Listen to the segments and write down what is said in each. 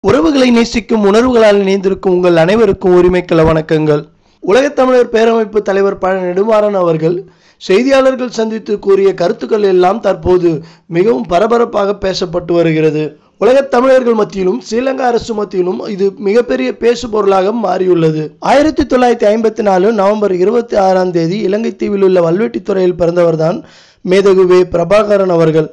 உறவுகளை நேசிக்கும் உணர்வுகளால் இணைந்திருக்கும் உங்கள் அனைவருக்கும் உரிமைக்கள வணக்கங்கள் உலகத் தமிழர் பேரமைப்பு தலைவர் பழ நெடுமாறன் அவர்கள் செய்தியாளர்கள் சந்தித்து கூறிய கருத்துக்கள் எல்லாம் தற்போது மிகவும் பரபரப்பாக பேசப்பட்டு வருகிறது உலகத் தமிழர்கள் மத்தியிலும் ஸ்ரீலங்கா அரசு மத்தியிலும் இது மிகப்பெரிய பேசு பொருளாக மாறியுள்ளது ஆயிரத்தி தொள்ளாயிரத்தி ஐம்பத்தி நாலு நவம்பர் இருபத்தி ஆறாம் தேதி இலங்கை தீவில் உள்ள வல்வெட்டித்துறையில் பிறந்தவர்தான் மேதகு வே பிரபாகரன் அவர்கள்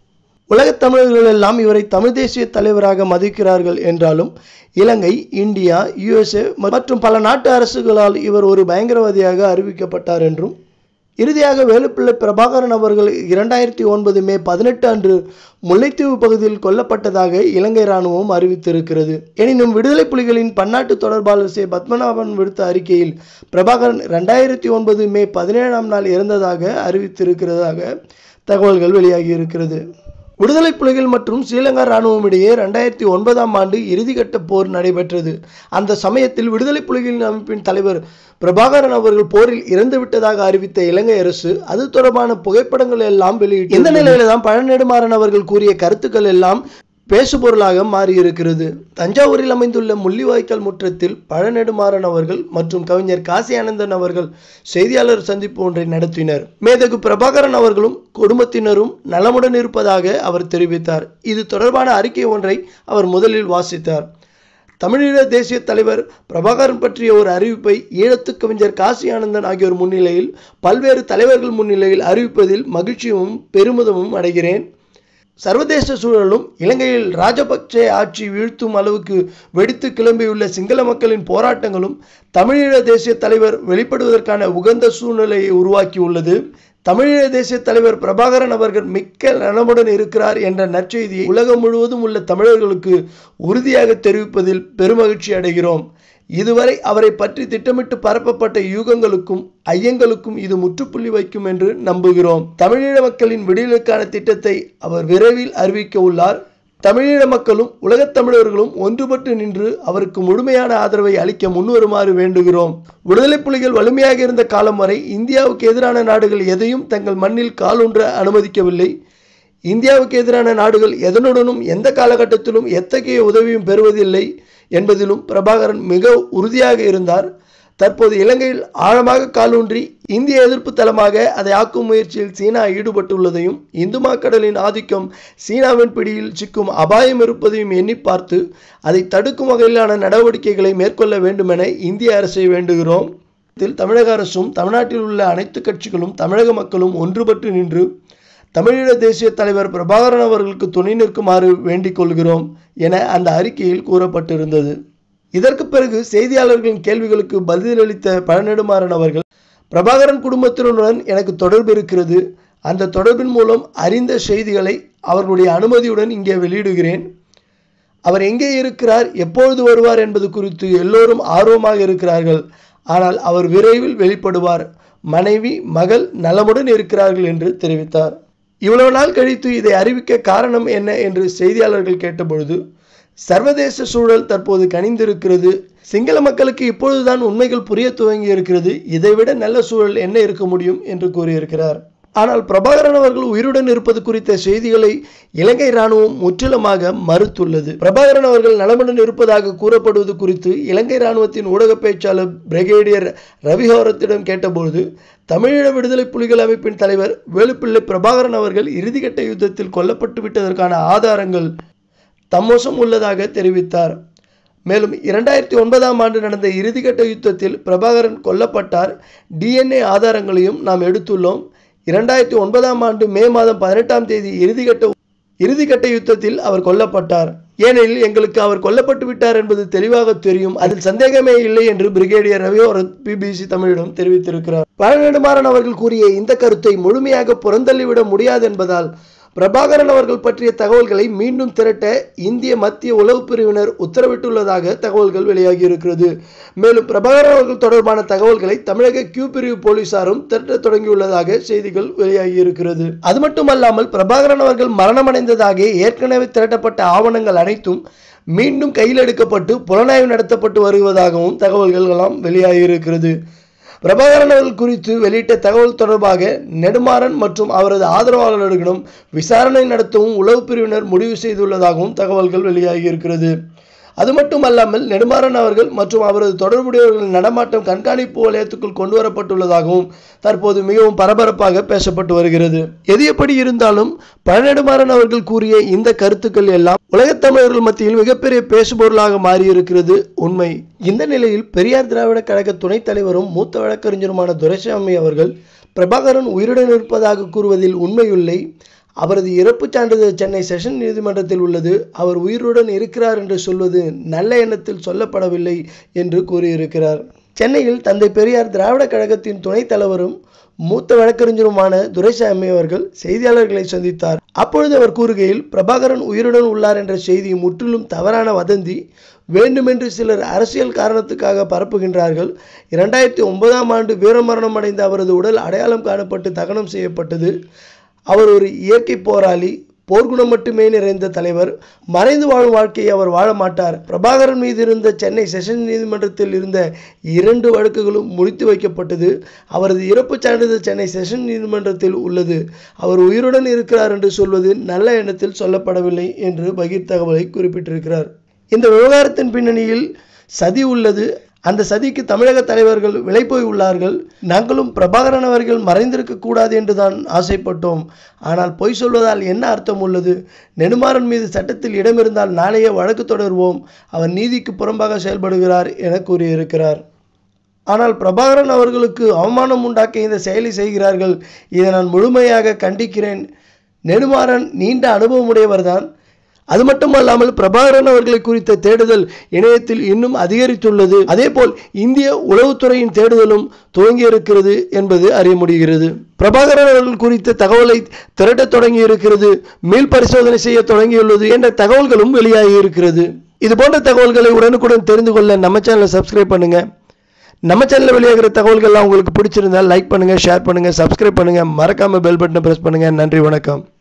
உலகத் தமிழர்கள் எல்லாம் இவரை தமிழ் தேசிய தலைவராக மதிக்கிறார்கள் என்றாலும் இலங்கை இந்தியா யுஎஸ்ஏ மற்றும் பல நாட்டு அரசுகளால் இவர் ஒரு பயங்கரவாதியாக அறிவிக்கப்பட்டார் என்றும் இறுதியாக வேலுப்பிள்ளை பிரபாகரன் அவர்கள் இரண்டாயிரத்தி ஒன்பது மே பதினெட்டு அன்று முல்லைத்தீவு பகுதியில் கொல்லப்பட்டதாக இலங்கை இராணுவம் அறிவித்திருக்கிறது எனினும் விடுதலை புலிகளின் பன்னாட்டு தொடர்பாளர் சே பத்மநாபன் விடுத்த அறிக்கையில் பிரபாகரன் ரெண்டாயிரத்தி ஒன்பது மே பதினேழாம் நாள் இறந்ததாக அறிவித்திருக்கிறதாக தகவல்கள் வெளியாகி இருக்கிறது விடுதலை புலிகள் மற்றும் ஸ்ரீலங்கா இராணுவம் இடையே ரெண்டாயிரத்தி ஒன்பதாம் ஆண்டு இறுதிக்கட்ட போர் நடைபெற்றது அந்த சமயத்தில் விடுதலை புலிகளின் அமைப்பின் தலைவர் பிரபாகரன் அவர்கள் போரில் இறந்து விட்டதாக அறிவித்த இலங்கை அரசு அது தொடர்பான புகைப்படங்கள் எல்லாம் வெளியிட்டு இந்த நிலையில தான் பழநெடுமாறன் அவர்கள் கூறிய கருத்துக்கள் எல்லாம் பேசுபொருளாக மாறியிருக்கிறது தஞ்சாவூரில் அமைந்துள்ள முள்ளிவாய்க்கால் முற்றத்தில் பழநெடுமாறன் அவர்கள் மற்றும் கவிஞர் காசி ஆனந்தன் அவர்கள் செய்தியாளர் சந்திப்பு ஒன்றை நடத்தினர் மேதகு பிரபாகரன் அவர்களும் குடும்பத்தினரும் நலமுடன் இருப்பதாக அவர் தெரிவித்தார் இது தொடர்பான அறிக்கை ஒன்றை அவர் முதலில் வாசித்தார் தமிழீழ தேசிய தலைவர் பிரபாகரன் பற்றிய ஒரு அறிவிப்பை ஈழத்து கவிஞர் காசி ஆனந்தன் ஆகியோர் முன்னிலையில் பல்வேறு தலைவர்கள் முன்னிலையில் அறிவிப்பதில் மகிழ்ச்சியும் பெருமிதமும் அடைகிறேன் சர்வதேச சூழலும் இலங்கையில் ராஜபக்சே ஆட்சி வீழ்த்தும் அளவுக்கு வெடித்து கிளம்பியுள்ள சிங்கள மக்களின் போராட்டங்களும் தமிழீழ தேசிய தலைவர் வெளிப்படுவதற்கான உகந்த சூழ்நிலையை உருவாக்கியுள்ளது தமிழீழ தேசிய தலைவர் பிரபாகரன் அவர்கள் மிக்க நலமுடன் இருக்கிறார் என்ற நற்செய்தியை உலகம் முழுவதும் உள்ள தமிழர்களுக்கு உறுதியாக தெரிவிப்பதில் பெருமகிழ்ச்சி அடைகிறோம் இதுவரை அவரை பற்றி திட்டமிட்டு பரப்பப்பட்ட யூகங்களுக்கும் ஐயங்களுக்கும் இது முற்றுப்புள்ளி வைக்கும் என்று நம்புகிறோம் தமிழீழ மக்களின் விடியலுக்கான திட்டத்தை அவர் விரைவில் அறிவிக்க உள்ளார் தமிழீழ மக்களும் உலகத் தமிழர்களும் ஒன்றுபட்டு நின்று அவருக்கு முழுமையான ஆதரவை அளிக்க முன்வருமாறு வேண்டுகிறோம் விடுதலை புலிகள் வலிமையாக இருந்த காலம் வரை இந்தியாவுக்கு எதிரான நாடுகள் எதையும் தங்கள் மண்ணில் காலூன்ற அனுமதிக்கவில்லை இந்தியாவுக்கு எதிரான நாடுகள் எதனுடனும் எந்த காலகட்டத்திலும் எத்தகைய உதவியும் பெறுவதில்லை என்பதிலும் பிரபாகரன் மிக உறுதியாக இருந்தார் தற்போது இலங்கையில் ஆழமாக காலூன்றி இந்திய எதிர்ப்பு தளமாக அதை ஆக்கும் முயற்சியில் சீனா ஈடுபட்டுள்ளதையும் இந்து மாக்கடலின் ஆதிக்கம் சீனாவின் பிடியில் சிக்கும் அபாயம் இருப்பதையும் எண்ணி பார்த்து அதை தடுக்கும் வகையிலான நடவடிக்கைகளை மேற்கொள்ள வேண்டுமென இந்திய அரசை வேண்டுகிறோம் இதில் தமிழக அரசும் தமிழ்நாட்டில் உள்ள அனைத்து கட்சிகளும் தமிழக மக்களும் ஒன்றுபட்டு நின்று தமிழீழ தேசிய தலைவர் பிரபாகரன் அவர்களுக்கு துணை நிற்குமாறு வேண்டிக் கொள்கிறோம் என அந்த அறிக்கையில் கூறப்பட்டிருந்தது இதற்கு பிறகு செய்தியாளர்களின் கேள்விகளுக்கு பதிலளித்த பழநெடுமாறன் அவர்கள் பிரபாகரன் குடும்பத்தினருடன் எனக்கு தொடர்பு இருக்கிறது அந்த தொடர்பின் மூலம் அறிந்த செய்திகளை அவர்களுடைய அனுமதியுடன் இங்கே வெளியிடுகிறேன் அவர் எங்கே இருக்கிறார் எப்பொழுது வருவார் என்பது குறித்து எல்லோரும் ஆர்வமாக இருக்கிறார்கள் ஆனால் அவர் விரைவில் வெளிப்படுவார் மனைவி மகள் நலமுடன் இருக்கிறார்கள் என்று தெரிவித்தார் இவ்வளவு நாள் கழித்து இதை அறிவிக்க காரணம் என்ன என்று செய்தியாளர்கள் கேட்டபொழுது சர்வதேச சூழல் தற்போது கனிந்திருக்கிறது சிங்கள மக்களுக்கு இப்பொழுதுதான் உண்மைகள் புரிய துவங்கி இருக்கிறது இதைவிட நல்ல சூழல் என்ன இருக்க முடியும் என்று கூறியிருக்கிறார் ஆனால் பிரபாகரன் அவர்கள் உயிருடன் இருப்பது குறித்த செய்திகளை இலங்கை இராணுவம் முற்றிலுமாக மறுத்துள்ளது பிரபாகரன் அவர்கள் நலமுடன் இருப்பதாக கூறப்படுவது குறித்து இலங்கை இராணுவத்தின் ஊடக பேச்சாளர் பிரிகேடியர் ரவிஹோரத்திடம் கேட்டபொழுது தமிழீழ விடுதலை புலிகள் அமைப்பின் தலைவர் வேலுப்பிள்ளை பிரபாகரன் அவர்கள் இறுதிக்கட்ட யுத்தத்தில் கொல்லப்பட்டு விட்டதற்கான ஆதாரங்கள் தம்மோசம் உள்ளதாக தெரிவித்தார் மேலும் இரண்டாயிரத்தி ஒன்பதாம் ஆண்டு நடந்த இறுதிக்கட்ட யுத்தத்தில் பிரபாகரன் கொல்லப்பட்டார் டிஎன்ஏ ஆதாரங்களையும் நாம் எடுத்துள்ளோம் இரண்டாயிரத்தி ஒன்பதாம் ஆண்டு மே மாதம் பதினெட்டாம் தேதி இறுதிக்கட்ட இறுதிக்கட்ட யுத்தத்தில் அவர் கொல்லப்பட்டார் ஏனெனில் எங்களுக்கு அவர் கொல்லப்பட்டு விட்டார் என்பது தெளிவாக தெரியும் அதில் சந்தேகமே இல்லை என்று பிரிகேடியர் ரவியோரத் பிபிசி தமிழிடம் தெரிவித்திருக்கிறார் பழநெடுமாறன் அவர்கள் கூறிய இந்த கருத்தை முழுமையாக புறந்தள்ளிவிட முடியாது என்பதால் பிரபாகரன் அவர்கள் பற்றிய தகவல்களை மீண்டும் திரட்ட இந்திய மத்திய உளவு பிரிவினர் உத்தரவிட்டுள்ளதாக தகவல்கள் வெளியாகி இருக்கிறது மேலும் பிரபாகரன் அவர்கள் தொடர்பான தகவல்களை தமிழக கியூ பிரிவு போலீசாரும் திரட்ட தொடங்கியுள்ளதாக செய்திகள் வெளியாகி இருக்கிறது அது மட்டுமல்லாமல் பிரபாகரன் அவர்கள் மரணமடைந்ததாக ஏற்கனவே திரட்டப்பட்ட ஆவணங்கள் அனைத்தும் மீண்டும் கையில் எடுக்கப்பட்டு புலனாய்வு நடத்தப்பட்டு வருவதாகவும் தகவல்கள் எல்லாம் வெளியாகி இருக்கிறது பிரபாகரன் அவர்கள் குறித்து வெளியிட்ட தகவல் தொடர்பாக நெடுமாறன் மற்றும் அவரது ஆதரவாளர்களிடம் விசாரணை நடத்தவும் உளவு பிரிவினர் முடிவு செய்துள்ளதாகவும் தகவல்கள் வெளியாகி இருக்கிறது அது மட்டும் அல்லாமல் நெடுமாறன் அவர்கள் மற்றும் அவரது தொடர்புடையவர்களின் நடமாட்டம் கண்காணிப்பு வலயத்துக்குள் கொண்டு வரப்பட்டுள்ளதாகவும் தற்போது மிகவும் பரபரப்பாக பேசப்பட்டு வருகிறது எது எப்படி இருந்தாலும் பழநெடுமாறன் அவர்கள் கூறிய இந்த கருத்துக்கள் எல்லாம் உலகத் தமிழர்கள் மத்தியில் மிகப்பெரிய பேசுபொருளாக மாறியிருக்கிறது உண்மை இந்த நிலையில் பெரியார் திராவிட கழக துணைத் தலைவரும் மூத்த வழக்கறிஞருமான துரைசாமி அவர்கள் பிரபாகரன் உயிருடன் இருப்பதாக கூறுவதில் உண்மையில்லை அவரது இறப்புச் சான்றிதழ் சென்னை செஷன் நீதிமன்றத்தில் உள்ளது அவர் உயிருடன் இருக்கிறார் என்று சொல்வது நல்ல எண்ணத்தில் சொல்லப்படவில்லை என்று கூறியிருக்கிறார் சென்னையில் தந்தை பெரியார் திராவிட கழகத்தின் துணைத் தலைவரும் மூத்த வழக்கறிஞருமான துரைசாமி அவர்கள் செய்தியாளர்களை சந்தித்தார் அப்பொழுது அவர் கூறுகையில் பிரபாகரன் உயிருடன் உள்ளார் என்ற செய்தி முற்றிலும் தவறான வதந்தி வேண்டுமென்று சிலர் அரசியல் காரணத்துக்காக பரப்புகின்றார்கள் இரண்டாயிரத்தி ஒன்பதாம் ஆண்டு வீரமரணம் அடைந்த அவரது உடல் அடையாளம் காணப்பட்டு தகனம் செய்யப்பட்டது அவர் ஒரு இயற்கை போராளி போர்க்குணம் மட்டுமே நிறைந்த தலைவர் மறைந்து வாழும் வாழ்க்கையை அவர் வாழ மாட்டார் பிரபாகரன் மீது இருந்த சென்னை செஷன் நீதிமன்றத்தில் இருந்த இரண்டு வழக்குகளும் முடித்து வைக்கப்பட்டது அவரது இறப்புச் சான்றிதழ் சென்னை செஷன் நீதிமன்றத்தில் உள்ளது அவர் உயிருடன் இருக்கிறார் என்று சொல்வது நல்ல எண்ணத்தில் சொல்லப்படவில்லை என்று பகீர் தகவலை குறிப்பிட்டிருக்கிறார் இந்த விவகாரத்தின் பின்னணியில் சதி உள்ளது அந்த சதிக்கு தமிழக தலைவர்கள் விலைப்போய் உள்ளார்கள் நாங்களும் பிரபாகரன் அவர்கள் மறைந்திருக்க கூடாது என்றுதான் ஆசைப்பட்டோம் ஆனால் பொய் சொல்வதால் என்ன அர்த்தம் உள்ளது நெடுமாறன் மீது சட்டத்தில் இடம் இருந்தால் நாளையே வழக்கு தொடர்வோம் அவர் நீதிக்கு புறம்பாக செயல்படுகிறார் என கூறியிருக்கிறார் ஆனால் பிரபாகரன் அவர்களுக்கு அவமானம் உண்டாக்க இந்த செயலை செய்கிறார்கள் இதை நான் முழுமையாக கண்டிக்கிறேன் நெடுமாறன் நீண்ட அனுபவமுடையவர்தான் அது மட்டுமல்லாமல் பிரபாகரன் அவர்களை குறித்த தேடுதல் இணையத்தில் இன்னும் அதிகரித்துள்ளது அதேபோல் இந்திய உளவுத்துறையின் தேடுதலும் துவங்கி இருக்கிறது என்பது அறிய முடிகிறது பிரபாகரன் அவர்கள் குறித்த தகவலை திரட்டத் தொடங்கி இருக்கிறது மீள் பரிசோதனை செய்ய தொடங்கியுள்ளது என்ற தகவல்களும் வெளியாகி இருக்கிறது இது போன்ற தகவல்களை உடனுக்குடன் தெரிந்து கொள்ள நம்ம சேனலை சப்ஸ்கிரைப் பண்ணுங்க நம்ம சேனலில் வெளியாகிற தகவல்கள்லாம் உங்களுக்கு பிடிச்சிருந்தா லைக் பண்ணுங்க ஷேர் பண்ணுங்க சப்ஸ்கிரைப் பண்ணுங்க மறக்காம பெல் பட்டனை பிரஸ் பண்ணுங்க நன்றி வணக்கம்